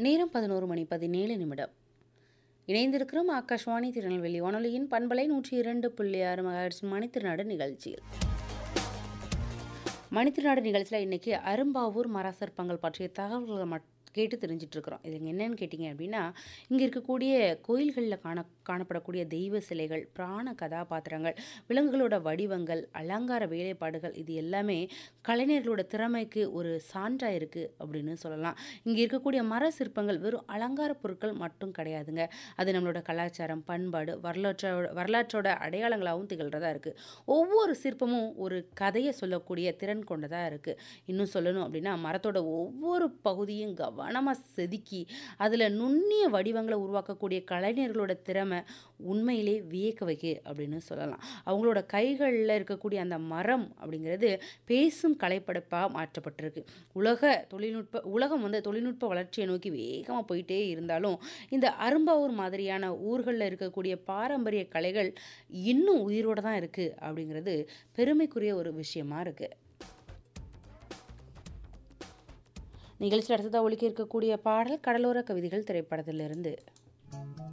நேரம் பதினோரு மணி பதினேழு நிமிடம் இணைந்திருக்கிறோம் ஆகாஷ்வாணி திருநெல்வேலி வானொலியின் பண்பலை நூற்றி இரண்டு புள்ளி ஆறு மகாட்சி மணித்திருநாடு நிகழ்ச்சியில் மணித்திருநாடு நிகழ்ச்சியில் இன்னைக்கு அரும்பாவூர் மரசற்பங்கள் பற்றிய தகவல்களை மட் கேட்டு தெரிஞ்சிட்டு இருக்கிறோம் இது என்னன்னு கேட்டிங்க அப்படின்னா இங்கே இருக்கக்கூடிய கோயில்களில் காண காணப்படக்கூடிய தெய்வ சிலைகள் பிராண கதாபாத்திரங்கள் விலங்குகளோட வடிவங்கள் அலங்கார வேலைப்பாடுகள் இது எல்லாமே கலைஞர்களோட திறமைக்கு ஒரு சான்றாக இருக்குது அப்படின்னு சொல்லலாம் இங்கே இருக்கக்கூடிய மர சிற்பங்கள் வெறும் அலங்கார பொருட்கள் மட்டும் கிடையாதுங்க அது நம்மளோட கலாச்சாரம் பண்பாடு வரலாற்றோட வரலாற்றோட அடையாளங்களாகவும் திகழ்கிறதா இருக்குது ஒவ்வொரு சிற்பமும் ஒரு கதையை சொல்லக்கூடிய திறன் கொண்டதாக இருக்குது இன்னும் சொல்லணும் அப்படின்னா மரத்தோட ஒவ்வொரு பகுதியும் கவனமாக செதுக்கி அதில் நுண்ணிய வடிவங்களை உருவாக்கக்கூடிய கலைஞர்களோட திறமை உண்மையிலே வியக்க வைக்க அப்படின்னு சொல்லலாம் அவங்களோட கைகளில் இருக்கக்கூடிய அந்த மரம் அப்படிங்கிறது பேசும் கலைப்படைப்பாக மாற்றப்பட்டிருக்கு உலக தொழில்நுட்ப உலகம் வந்து தொழில்நுட்ப வளர்ச்சியை நோக்கி வேகமாக போயிட்டே இருந்தாலும் இந்த அரும்பாவூர் மாதிரியான ஊர்களில் இருக்கக்கூடிய பாரம்பரிய கலைகள் இன்னும் உயிரோடு தான் இருக்குது அப்படிங்கிறது பெருமைக்குரிய ஒரு விஷயமா இருக்குது நிகழ்ச்சியில் அடுத்ததாக ஒழிக்க இருக்கக்கூடிய பாடல் கடலோர கவிதைகள் திரைப்படத்திலிருந்து